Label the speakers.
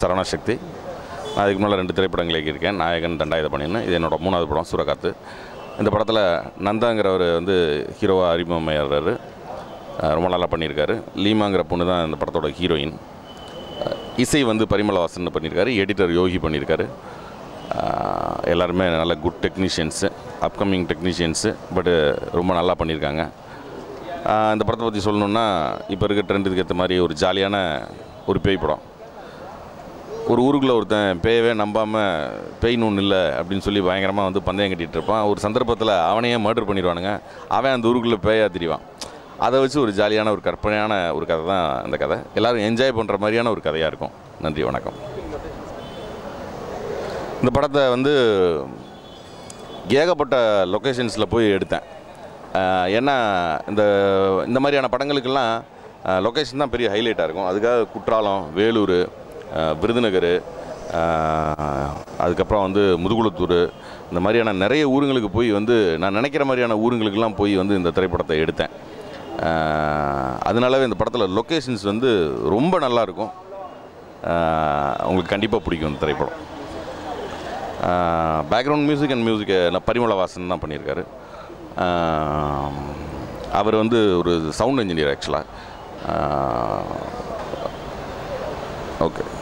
Speaker 1: சரவணசக்தி நான் அதுக்கு முன்னால் ரெண்டு திரைப்படங்கள் இயக்கியிருக்கேன் நாயகன் தண்டாயுத பண்ணின்னு இது என்னோட மூணாவது படம் சூரகாத்து இந்த படத்தில் நந்தாங்கிறவர் வந்து ஹீரோவாக அறிமுகமாயிடுறாரு அஹ் ரொம்ப நல்லா பண்ணியிருக்காரு லீமாங்கிற பொண்ணு தான் இந்த படத்தோட ஹீரோயின் அஹ் இசை வந்து பரிமளவாசன் பண்ணியிருக்காரு எடிட்டர் யோகி பண்ணியிருக்காரு அஹ் எல்லாருமே நல்ல குட் டெக்னீஷியன்ஸு அப்கமிங் டெக்னீஷியன்ஸு பட்டு ரொம்ப நல்லா பண்ணியிருக்காங்க அஹ் இந்த படத்தை பற்றி சொல்லணுன்னா இப்போ இருக்க ட்ரெண்டுக்கு ஏற்ற மாதிரி ஒரு ஜாலியான ஒரு பேய் படம் ஒரு ஊருக்குள்ளே ஒருத்தன் பேயவே நம்பாமல் பேய்னு ஒன்று இல்லை அப்படின்னு சொல்லி பயங்கரமாக வந்து பந்தயம் கட்டிகிட்டு இருப்பான் ஒரு சந்தர்ப்பத்தில் அவனையே மர்டர் பண்ணிடுவானுங்க அவன் அந்த ஊருக்குள்ளே பேயா திரிவான் அதை வச்சு ஒரு ஜாலியான ஒரு கற்பனையான ஒரு கதை தான் அந்த கதை எல்லோரும் என்ஜாய் பண்ணுற மாதிரியான ஒரு கதையாக இருக்கும் நன்றி வணக்கம் இந்த படத்தை வந்து ஏகப்பட்ட லொக்கேஷன்ஸில் போய் எடுத்தேன் ஆஹ் ஏன்னா இந்த இந்த மாதிரியான படங்களுக்கெல்லாம் லொக்கேஷன் தான் பெரிய ஹைலைட்டாக இருக்கும் அதுக்காக குற்றாலம் வேலூர் ஆஹ் விருதுநகர் ஆஹ் அதுக்கப்புறம் வந்து முதுகுளத்தூர் இந்த மாதிரியான நிறைய ஊருங்களுக்கு போய் வந்து நான் நினைக்கிற மாதிரியான ஊருங்களுக்கெல்லாம் போய் வந்து இந்த திரைப்படத்தை எடுத்தேன் ஆஹ் அதனாலவே இந்த படத்தில் லொக்கேஷன்ஸ் வந்து ரொம்ப நல்லாயிருக்கும் உங்களுக்கு கண்டிப்பாக பிடிக்கும் இந்த திரைப்படம் பேக்ரவுண்ட் மியூசிக் அண்ட் மியூசிக்கை நான் பரிமளவாசன் தான் பண்ணியிருக்காரு ஆஹ் அவர் வந்து ஒரு சவுண்ட் இன்ஜினியர் ஆக்சுவலாக ஓகே